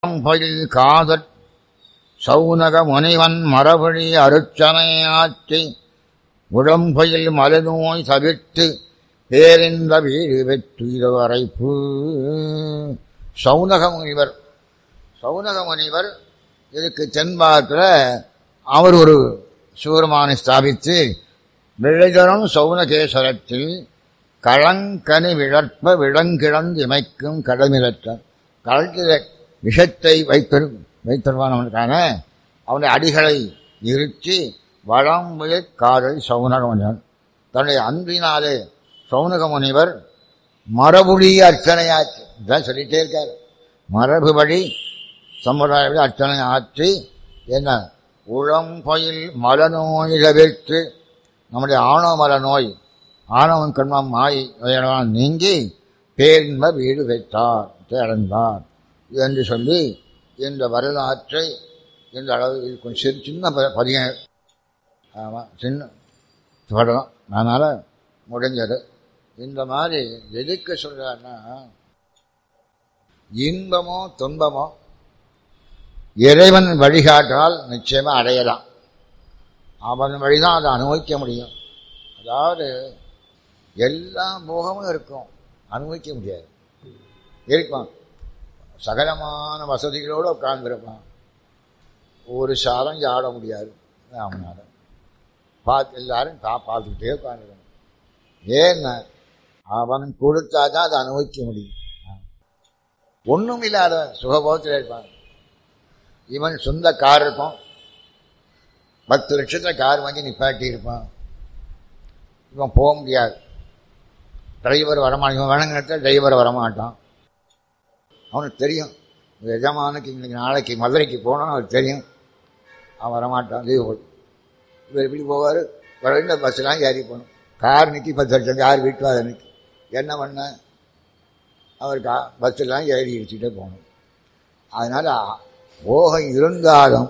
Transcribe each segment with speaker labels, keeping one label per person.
Speaker 1: பொயில் காதற் சௌனக முனிவன் மரபழி அருச்சனையாற்றி உடம்பொயில் மலநோய் தவிர்த்து பேரிந்த வீடு வெற்றுவரைப்பு சௌனக முனிவர் சௌனக முனிவர் இதுக்கு தென்பாகத்தில் அவர் ஒரு சூரமானை ஸ்தாபித்து விழைதரும் சௌனகேஸ்வரத்தில் களங்கனி விழற்ப விளங்கிழந்து இமைக்கும் கடமிழற்ற கடற்கிற விஷத்தை வைத்திரு வைத்திருவானவனுக்கான அவனுடைய அடிகளை இருத்தி வளம்புயற் காதல் சௌனக முனிவர் தன்னுடைய அன்பினாலே சௌனக முனிவர் மரபுடி அர்ச்சனையாச்சு இதான் சொல்லிட்டே இருக்கார் மரபுபடி சம்பிரதாயப்படி அர்ச்சனை ஆற்றி என்ன உளம்பொயில் மலநோய் தவிர்த்து நம்முடைய ஆணவ மல நோய் ஆணவன் கண்மம் மாய் இவையெல்லாம் நீங்கி பேரின்ப வீடு வைத்தார் அடைந்தார் என்று சொல்லி இந்த வரலாற்றை இந்த அளவு இருக்கும் சிறு சின்ன ப- பதியம் ஆமாம் சின்ன படம் அதனால் முடிஞ்சது இந்த மாதிரி எதுக்கு சொல்கிறாருன்னா இன்பமோ துன்பமோ இறைவன் வழிகாட்டால் நிச்சயமாக அடையலாம் அவன் வழிதான் அதை அனுபவிக்க முடியும் அதாவது எல்லா போகமும் இருக்கும் அனுபவிக்க முடியாது இருப்பான் சகலமான வசதிகளோடு உட்கார்ந்துருப்பான் ஒரு சாரம் ஆட முடியாது அவனால பார்த்து எல்லாரும் பா பார்த்துக்கிட்டே உட்காந்துருக்கணும் ஏன்னா அவன் கொடுத்தா தான் அதை அனுபவிக்க முடியும் ஒன்றும் இல்லாத சுகபோகத்தில் இருப்பான் இவன் சொந்த கார் இருக்கும் பத்து லட்சத்தில் கார் வாங்கி நிப்பாட்டி இருப்பான் இவன் போக முடியாது டிரைவர் வரமாட்டான் இவன் வேணுங்க இடத்துல டிரைவர் வரமாட்டான் அவனுக்கு தெரியும் எஜமானுக்கு இன்னைக்கு நாளைக்கு மதுரைக்கு போனான்னு அவனுக்கு தெரியும் அவன் வரமாட்டான் லீவ் போட்டு இவர் எப்படி போவார் வர பஸ்ஸெலாம் ஏறி போகணும் கார் நிற்கி பத்து லட்சம் கார் வீட்டு அதை நிற்கி என்ன பண்ண அவர் கா பஸ்ஸெல்லாம் ஏறி இடிச்சுட்டே போகணும் அதனால் போகம் இருந்தாலும்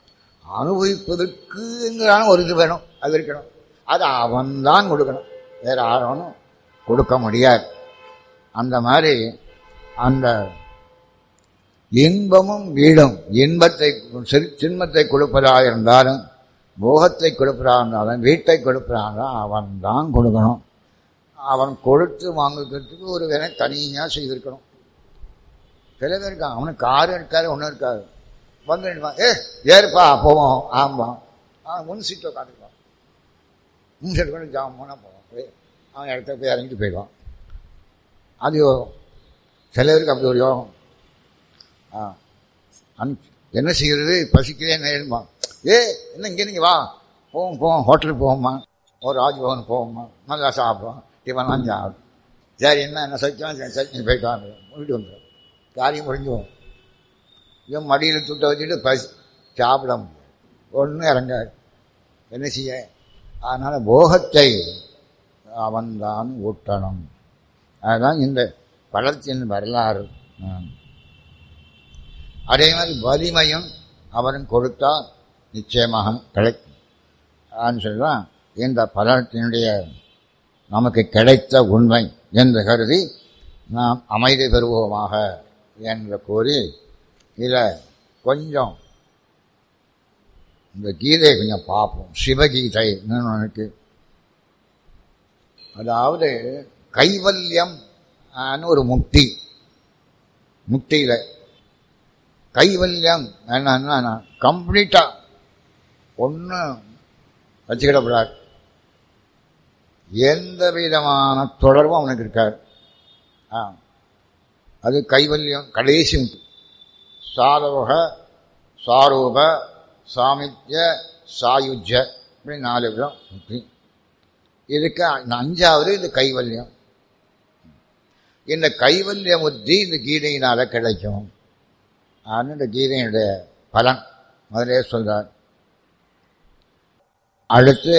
Speaker 1: அனுபவிப்பதற்குங்கிறான ஒரு இது வேணும் அது இருக்கணும் அது அவன்தான் கொடுக்கணும் வேற யாரும் கொடுக்க முடியாது அந்த மாதிரி அந்த இன்பமும் வீடும் இன்பத்தை சிறு சின்மத்தை கொடுப்பதாக இருந்தாலும் போகத்தை கொடுப்பதாக இருந்தாலும் வீட்டை கொடுப்பதாக இருந்தாலும் அவன் தான் கொடுக்கணும் அவன் கொடுத்து வாங்குறதுக்கு ஒரு வேலை தனியாக செய்திருக்கணும் சில பேர் இருக்கான் அவனுக்கு காரு இருக்காது ஒன்றும் இருக்காது வந்து நின்னுப்பான். ஏ ஏறுப்பா போவோம் ஆமாம் ஆ முன் சீட்டை உட்காந்துக்குவான் முன் சீட்டு கொண்டு ஜாம் போனால் போவான் போய் அவன் இடத்த போய் இறங்கிட்டு போயிடுவான் அது யோகம் சில பேருக்கு அப்படி ஒரு யோகம் ஆ அன் என்ன செய்கிறது பசிக்கிறே நேருமா ஏ என்ன இங்கே நீங்கள் வா போவோம் போவோம் ஹோட்டலுக்கு போவோம்மா ஒரு ராஜ்பவன் போவோம்மா நல்லா சாப்பிடுவோம் டிஃபன்லாம் சாப்பிடும் சரி என்ன என்ன சச்சியம் சரி சரி போயிட்டு வாங்க வீட்டு வந்துடும் காரியம் முடிஞ்சுவோம் இவன் மடியில் துட்டை வச்சுட்டு பசி சாப்பிட முடியாது ஒன்றும் இறங்காது என்ன செய்ய அதனால் போகத்தை அவன்தான் ஊட்டணும் அதுதான் இந்த பழத்தின் வரலாறு ஆம். அதே மாதிரி வலிமையும் அவன் கொடுத்தா நிச்சயமாக கிடைக்கும் ஆன்னு சொல்லலாம் இந்த பலத்தினுடைய நமக்கு கிடைத்த உண்மை என்று கருதி நாம் அமைதி பெறுவோமாக என்று கூறி இதில் கொஞ்சம் இந்த கீதையை கொஞ்சம் பார்ப்போம் சிவகீதை எனக்கு அதாவது கைவல்யம் ஆன்னு ஒரு முக்தி முக்தியில் கைவல்யம் என்னன்னா கம்ப்ளீட்டாக ஒன்றும் வச்சுக்கிடப்படாது எந்த விதமான தொடர்பும் அவனுக்கு இருக்காது ஆ அது கைவல்யம் கடைசி முக்தி சாரோக சாரூப சாமித்ய சாயுஜ்ய இப்படி நாலு விதம் முக்தி இதுக்கு இந்த அஞ்சாவது இந்த கைவல்யம் இந்த கைவல்ய புத்தி இந்த கீதையினால கிடைக்கும் அது இந்த கீதையினுடைய பலன் முதலே சொல்றார் அடுத்து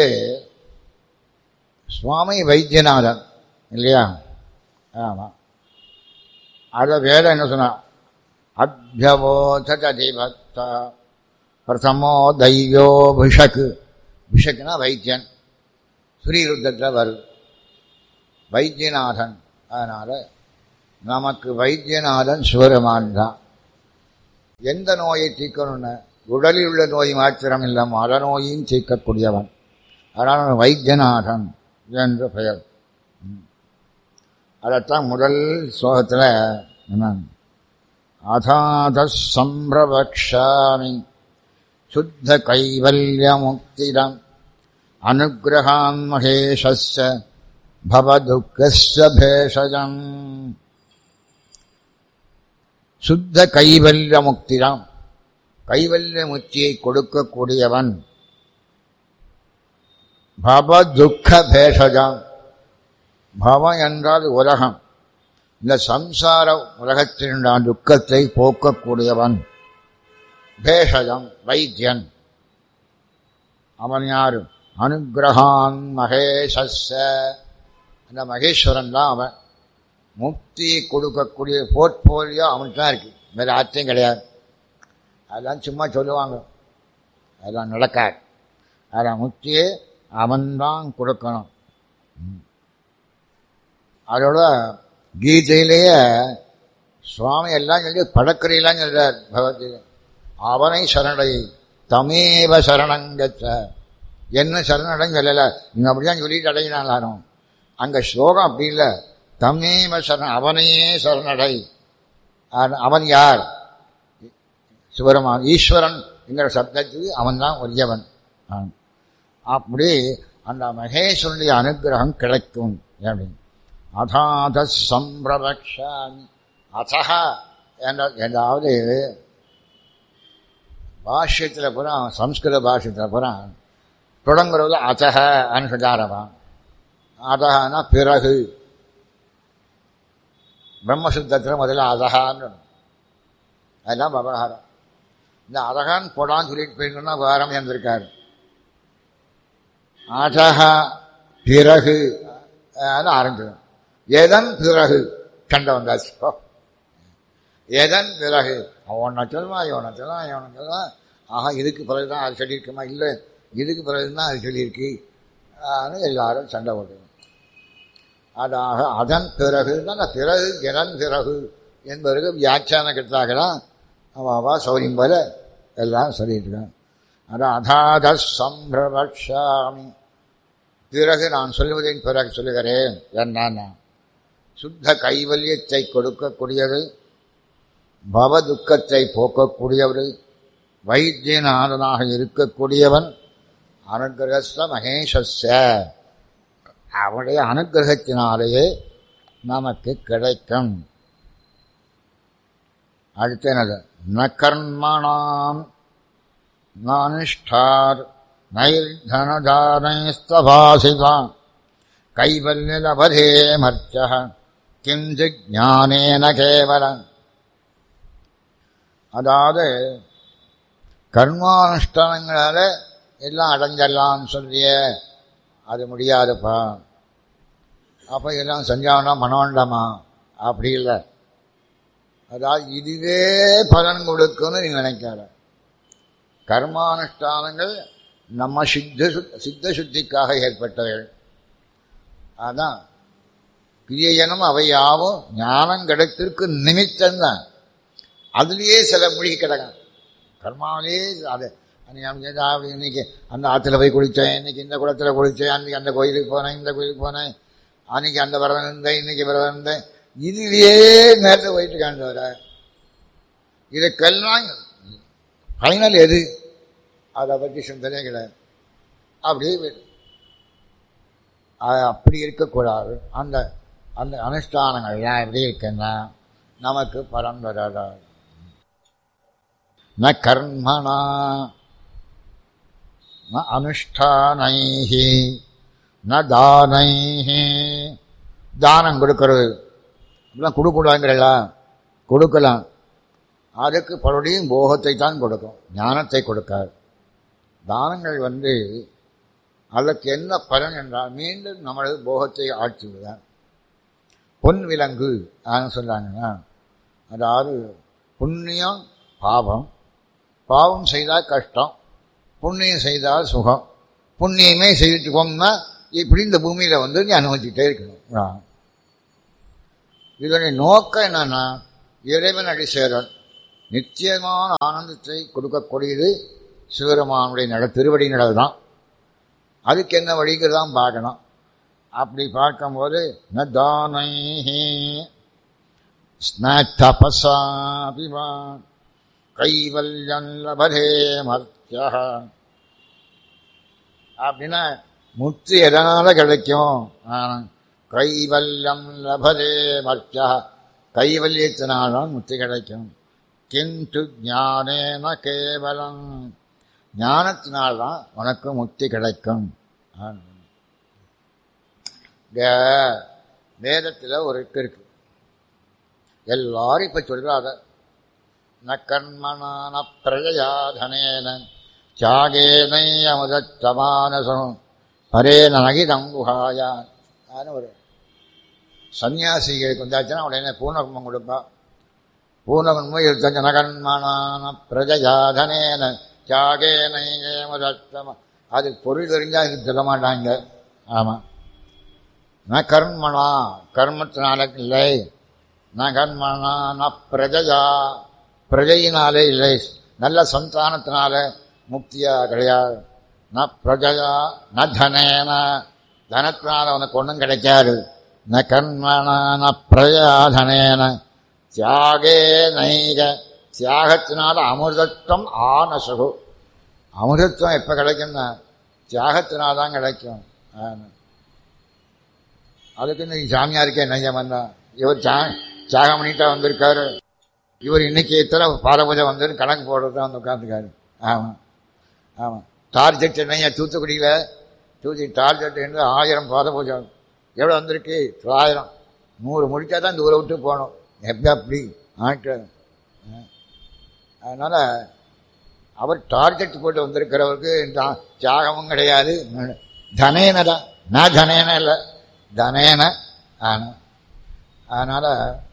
Speaker 1: சுவாமி வைத்தியநாதன் இல்லையா ஆமாம் அதை வேதம் என்ன சொன்னா அபியவோததிபக்த பிரதமோ தைவோ பிஷக்கு பிஷக்குனா வைத்தியன் ஸ்ரீருத்தத்தில் வருது வைத்தியநாதன் அதனால் நமக்கு வைத்தியநாதன் சிவருமான் தான் எந்த நோயை தீர்க்கணும்னு உடலில் உள்ள நோய் மாத்திரம் இல்லை மரநோயையும் தீர்க்கக்கூடியவன் அதனால் வைத்தியநாதன் என்ற பெயர் அதைத்தான் முதல் ஸ்லோகத்தில் என்ன அதாத சம்பிரபக்ஷாமி சுத்த கைவல்யமுக்திடம் அனுகிரகான் மகேஷஸ்ய பவதுக்கஸ்ய பேஷஜம் சுத்த கைவல்ய முக்திடம் கைவல்ய முக்தியை கொடுக்கக்கூடியவன் பவ துக்க பேஷஜம் பவ என்றால் உலகம் இந்த சம்சார உலகத்தினுடைய துக்கத்தை போக்கக்கூடியவன் பேஷஜம் வைத்தியன் அவன் யாரு அனுகிரகான் மகேஷஸ்ஸ அந்த மகேஸ்வரன் தான் அவன் முக்தியை கொடுக்கக்கூடிய போர்ட்போலியோ அவனுக்கு தான் இருக்கு வேறு ஆச்சரியம் கிடையாது அதெல்லாம் சும்மா சொல்லுவாங்க அதெல்லாம் நடக்காது அதான் முக்தியை அவன்தான் கொடுக்கணும் அதோட கீதையிலேயே சுவாமி எல்லாம் சொல்லி படக்கரையெல்லாம் சொல்றார் பகவத்கீதை அவனை சரணடை தமேவ சரணங்கச்ச என்ன சரணடைன்னு சொல்லலை நீங்கள் அப்படிதான் சொல்லிட்டு அடையினாலும் அங்கே ஸ்லோகம் அப்படி இல்லை தமேவ சரண அவனையே சரணடை அவன் யார் சிவருமான் ஈஸ்வரன் என்கிற சப்தத்துக்கு அவன் தான் உரியவன் அப்படி அந்த மகேஸ்வரனுடைய அனுகிரகம் கிடைக்கும் அப்படின்னு அதாத சம்பிரபக்ஷாமி அதா என்ற ஏதாவது பாஷ்யத்தில் பூரா சம்ஸ்கிருத பாஷ்யத்தில் பூரா தொடங்குறது அத்தக அனுசதாரவான் அதகனா பிறகு பிரம்மசுத்தத்தில் முதல்ல அதகான்னு அதெல்லாம் விவகாரம் இந்த அதகான் போடான்னு சொல்லிட்டு போயிருக்கோம்னா விவகாரம் இருந்திருக்காரு அதகா பிறகு ஆரம்பிச்சிடும் எதன் பிறகு கண்ட வந்தாச்சு எதன் பிறகு அவனை சொல்லுவான் இவனை சொல்லுவான் இவனை சொல்லுவான் ஆஹா இதுக்கு பிறகு தான் அது சொல்லியிருக்குமா இல்லை இதுக்கு பிறகு தான் அது சொல்லியிருக்கு எல்லாரும் சண்டை போட்டுக்கணும் அதாக அதன் பிறகு தான் பிறகு எதன் பிறகு என்பதற்கு வியாக்கியான கட்டாகலாம் அவா சௌரியம் போல எல்லாம் சொல்லியிருக்கான் அதான் அதாத சம்பிரபக்ஷாமி பிறகு நான் சொல்லுவதின் பிறகு சொல்லுகிறேன் என்னன்னா சுத்த கைவல்யத்தை கொடுக்கக்கூடியது பவ துக்கத்தை போக்கக்கூடியவர் வைத்தியநாதனாக இருக்கக்கூடியவன் அனுகிரகஸ்த மகேஷஸ்ய அவனுடைய அனுகிரகத்தினாலேயே நமக்கு கிடைக்கும் அடுத்து என்னது ந கர்மணாம் நானிஷ்டார் நைர்தனதானைஸ்தபாசிதான் கைவல்யலபதே மர்ச்ச கிஞ்சு ஞானேன கேவலம் அதாவது கர்மானுஷ்டானங்களால எல்லாம் அடைஞ்சிடலாம்னு சொல்லிய அது முடியாதுப்பா அப்போ எல்லாம் செஞ்சாங்கன்னா மன வேண்டாமா அப்படி இல்லை அதாவது இதுவே பலன் கொடுக்கும்னு நீ நினைக்காத கர்மானுஷ்டானங்கள் நம்ம சித்த சித்த சுத்திக்காக ஏற்பட்டவைகள் அதான் கிரியனும் அவை யாவும் ஞானம் கிடைத்திருக்கு நிமித்தம்தான் அதுலேயே சில மூழ்கி கிடக்கும் கர்மாவிலே அது அப்படி இன்னைக்கு அந்த ஆற்றுல போய் குளித்தேன் இன்னைக்கு இந்த குளத்தில் குளித்தேன் அன்னைக்கு அந்த கோயிலுக்கு போனேன் இந்த கோயிலுக்கு போனேன் அன்னைக்கு அந்த விரதம் இருந்தேன் இன்னைக்கு விரதம் இருந்தேன் இதுலேயே நேரத்தை போயிட்டு இருக்காங்க வர இதுக்கெல்லாம் ஃபைனல் எது அதை பற்றி சிந்தனை கிடையாது அப்படியே அப்படி இருக்கக்கூடாது அந்த அந்த அனுஷ்டானங்கள்லாம் எப்படி இருக்குன்னா நமக்கு பலன் வராது ந கர்மணா ந அனுஷ்டானைஹி ந தானைஹி தானம் கொடுக்கறது அப்படிலாம் கொடுக்கூடாங்கிறல்ல கொடுக்கலாம் அதுக்கு பலருடையும் போகத்தை தான் கொடுக்கும் ஞானத்தை கொடுக்காது தானங்கள் வந்து அதற்கு என்ன பலன் என்றால் மீண்டும் நம்மளது போகத்தை ஆட்சிவிடுதான் பொன் விலங்கு ஆன்னு சொல்கிறாங்கன்னா அதாவது புண்ணியம் பாவம் பாவம் செய்தால் கஷ்டம் புண்ணியம் செய்தால் சுகம் புண்ணியமே செய்துட்டு போகணும்னா இப்படி இந்த பூமியில் வந்து நீ அனுபவிச்சுட்டே இருக்கணும் இதனுடைய நோக்கம் என்னன்னா இறைவன் அடி சேரல் நிச்சயமான ஆனந்தத்தை கொடுக்கக்கூடியது சிவபெருமானுடைய நட திருவடி நடல் தான் அதுக்கு என்ன வழிங்கிறதான் பார்க்கணும் அப்படி பார்க்கும்போது ந தானை ஸ்ன தபசாபிமா கைவல்யம் லபதே மர்த்திய அப்படின்னா முத்து எதனால கிடைக்கும் கைவல்யம் லபதே மர்த்திய கைவல்யத்தினால்தான் முத்து கிடைக்கும் கிந்து ஞானேன கேவலம் ஞானத்தினால்தான் உனக்கு முக்தி கிடைக்கும் வேதத்தில் ஒரு இருக்கு எல்லாரும் இப்ப சொல்றாத ந கர்மணான பிரஜயாதனேன தியாகேனை அமுதமானசம் பரேன நகிதம் குஹாயா ஒரு சன்னியாசிகளுக்கு வந்தாச்சுன்னா உடனே பூர்ணகுமம் கொடுப்பா பூர்ணகுண்மை இருக்க நகன்மனான பிரஜயாதனேன தியாகேனையேமதத்தம அது பொருள் தெரிஞ்சா இது சொல்ல மாட்டாங்க ஆமாம் ந கர்மணா கர்மத்தினால இல்லை ந கர்மணா ந பிரஜையா பிரஜையினாலே இல்லை நல்ல சந்தானத்தினால முக்தியா கிடையாது ந பிரஜையா ந தனேன தனத்தினால உனக்கு ஒன்றும் கிடைக்காது ந கர்மணா ந பிரஜா தனேன தியாகே நைக தியாகத்தினால அமிர்தத்துவம் ஆனசகு அமிர்தத்துவம் எப்போ கிடைக்கும்னா தியாகத்தினால தான் கிடைக்கும் அதுக்கு இந்த சாமியாருக்கே நையம் வந்தா இவர் சா தியாகம் பண்ணிட்டா வந்திருக்காரு இவர் இன்னைக்கு எத்தனை பாரபூஜை வந்து கணக்கு போடுறது தான் வந்து உட்காந்துருக்காரு ஆமாம் ஆமாம் டார்ஜெட் என்னையா தூத்துக்குடியில் தூத்தி டார்ஜெட் என்று ஆயிரம் பாத பூஜை எவ்வளோ வந்திருக்கு தொள்ளாயிரம் நூறு முடிச்சா தான் தூரம் விட்டு போகணும் எப்படி அப்படி ஆட்கள் அதனால் அவர் டார்கெட் போட்டு வந்திருக்கிறவருக்கு தியாகமும் கிடையாது தனேன தான் நான் தனேன இல்லை தனேன ஆனால் அதனால்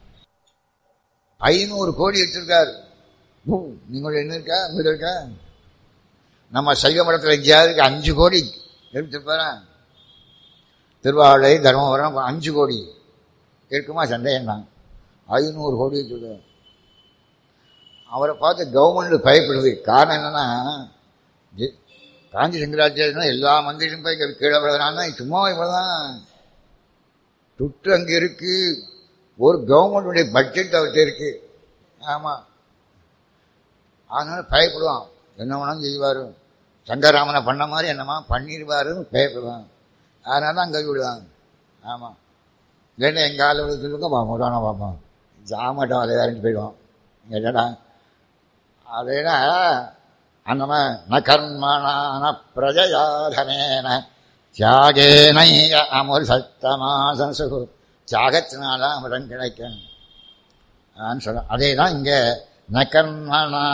Speaker 1: ஐநூறு கோடி வச்சிருக்காரு நீங்கள் என்ன இருக்கா உங்க இருக்கா நம்ம சைவ மடத்தில் எங்கேயாவது அஞ்சு கோடி எடுத்துருப்பாரன் திருவாவளை தர்மபுரம் அஞ்சு கோடி இருக்குமா சந்தேகம் தான் ஐநூறு கோடி சொல்லுவார் அவரை பார்த்து கவர்மெண்ட் பயப்படுது காரணம் என்னன்னா காஞ்சி சங்கராச்சாரியனா எல்லா மந்திரியும் போய் கீழே விழுறான்னா சும்மா இவ்வளோதான் துட்டு அங்கே இருக்கு ஒரு கவர்மெண்டுடைய பட்ஜெட் அவர்கிட்ட இருக்கு ஆமாம் அதனால பயப்படுவான் என்ன வேணாலும் செய்வார் சங்கராமனை பண்ண மாதிரி என்னமா பண்ணிடுவாருன்னு பயப்படுவான் அதனால தான் அங்கே விடுவாங்க ஆமாம் இல்லைன்னா எங்கள் ஆள் விட சொல்லுங்க பார்ப்போம் தானே பார்ப்போம் ஜாமட்டம் அதை இறங்கி போயிடுவோம் என்னடா அதேனா அந்த ந கர்மணான பிரஜயாதனேன தியாகேனை அமுர் சத்தமாசு தியாகத்தினால அமிர்தம் கிடைக்கும் சொல்ல அதே தான் இங்கே ந கர்மணா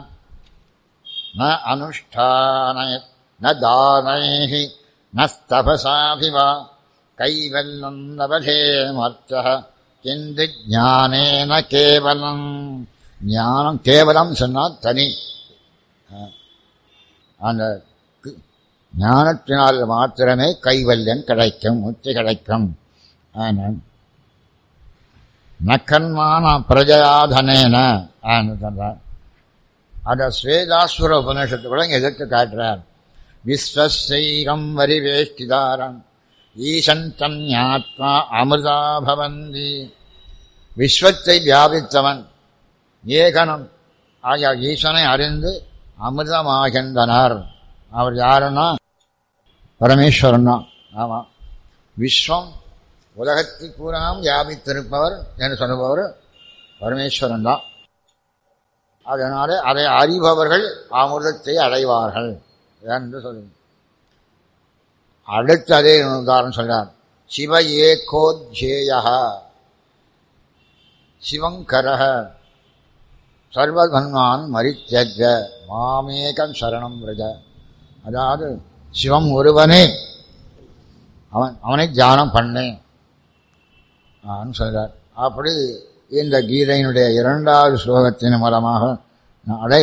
Speaker 1: ந அனுஷ்டான ந தானை நஸ்தபசாபிவா கைவல்லம் லபதே மர்த்த கிந்து ஞானேன கேவலம் ஞானம் கேவலம் சொன்னால் தனி அந்த ஞானத்தினால் மாத்திரமே கைவல்யம் கிடைக்கும் முத்தி கிடைக்கும் நக்கன்மான பிரஜயாதனேன சொல்றார் அதை ஸ்வேதாஸ்வர உபநிஷத்து கூட இங்கே எதிர்த்து காட்டுறார் விஸ்வசைகம் வரிவேஷ்டிதாரம் ஈசந்தம் ஞாத்மா அமிர்தா பவந்தி விஸ்வத்தை வியாபித்தவன் ஏகனம் ஆகிய ஈசனை அறிந்து அமிர்தமாகின்றனர் அவர் யாருன்னா பரமேஸ்வரன் தான் ஆமாம் விஸ்வம் உலகத்தில் பூராம் வியாபித்திருப்பவர் என்று சொல்லுபவர் பரமேஸ்வரன் தான் அதனால அதை அறிபவர்கள் அமிர்தத்தை அடைவார்கள் என்று சொல்லுங்க அடுத்து அதே உதாரணம் சொல்றார் சிவ ஏகோத்யேய சிவங்கரக சர்வதன்மான் மரித்தஜ மாமேகம் சரணம் பிரஜ அதாவது சிவம் ஒருவனே அவன் அவனை தியானம் பண்ணேன் சொல்றார் அப்படி இந்த கீதையினுடைய இரண்டாவது ஸ்லோகத்தின் மூலமாக அடை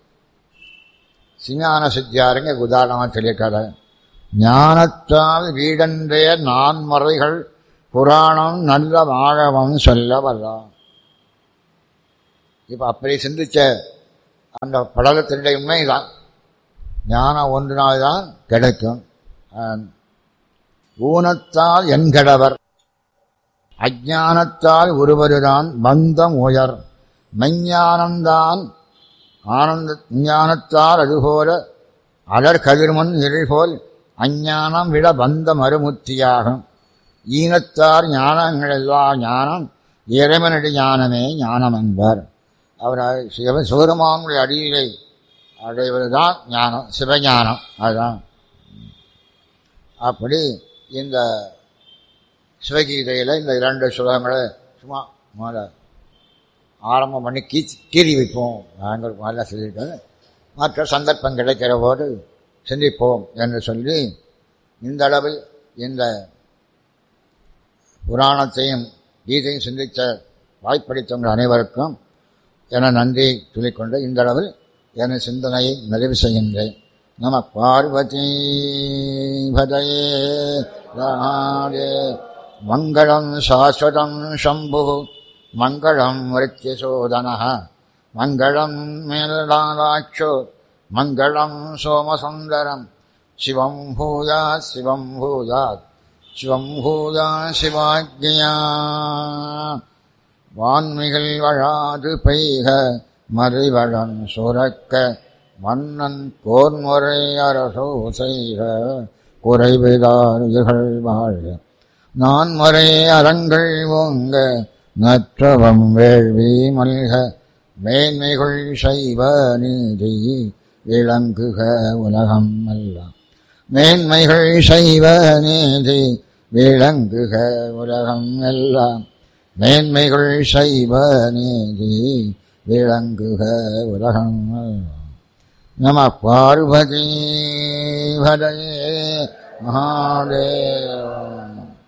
Speaker 1: சிஞான சித்தியாருங்க உதாரணமாக சொல்லியிருக்காரு ஞானத்தால் வீடன்றே நான்மறைகள் புராணம் நல்ல ஆகவம் சொல்ல வல்லாம் இப்போ அப்படி சிந்திச்ச அந்த படலத்தினுடைய உண்மைதான் ஞானம் ஒன்றினால் தான் கிடைக்கும் ஊனத்தால் என்கடவர் அஜானத்தால் ஒருவருதான் பந்தம் உயர் மெஞ்ஞானந்தான் ஆனந்த ஞானத்தால் அதுபோல அலர் கதிர்மன் இருள்போல் அஞ்ஞானம் விட பந்தம் அருமுத்தியாகும் ஈனத்தார் ஞானங்களெல்லா ஞானம் இறைவனடி ஞானமே ஞானம் என்பார் அவர் சிவ சிவருமானுடைய அடியிலை அடைவதுதான் ஞானம் சிவஞானம் அதுதான் அப்படி இந்த சிவகீதையில் இந்த இரண்டு சுலகங்களை சும்மா முதல்ல ஆரம்பம் பண்ணி கீ கீறி வைப்போம் நாங்கள் முதல்ல சொல்லியிருக்கோம் மற்ற சந்தர்ப்பம் கிடைக்கிற போது சிந்திப்போம் என்று சொல்லி இந்த அளவில் இந்த புராணத்தையும் கீதையும் சிந்தித்த வாய்ப்பளித்தவங்கள் அனைவருக்கும் என நன்றி சொல்லிக்கொண்டு இந்த அளவில் என சிந்தனையை நிறைவு செய்கின்றேன் நம பார்வதி பதையே ராடே மங்களம் சாஸ்வதம் சம்பு மங்களம் மிருத்யசோதன மங்களம் மேலாட்சோ மங்களம் சோமசுந்தரம் சிவம் பூயாத் சிவம் பூயாத் சிவம் பூயா சிவாஜ்யா வான்மிகள் வழாது பெய்க மறிவளன் சுரக்க மன்னன் கோன்முறை அரசோ செய்க குறைவிதார்கள் வாழ்க நான் முறை அறங்கள் ஓங்க நற்றவம் வேள்வி மல்க மேன்மைகள் செய்வ நீதி விளங்குக உலகம் அல்ல மேன்மைகள் செய்வ நீதி விளங்குக உலகம் எல்லாம் மேன்மைகள் செய்வ நீதி விளங்குக உலகம் நம பார்வதி பதையே மகாதேவ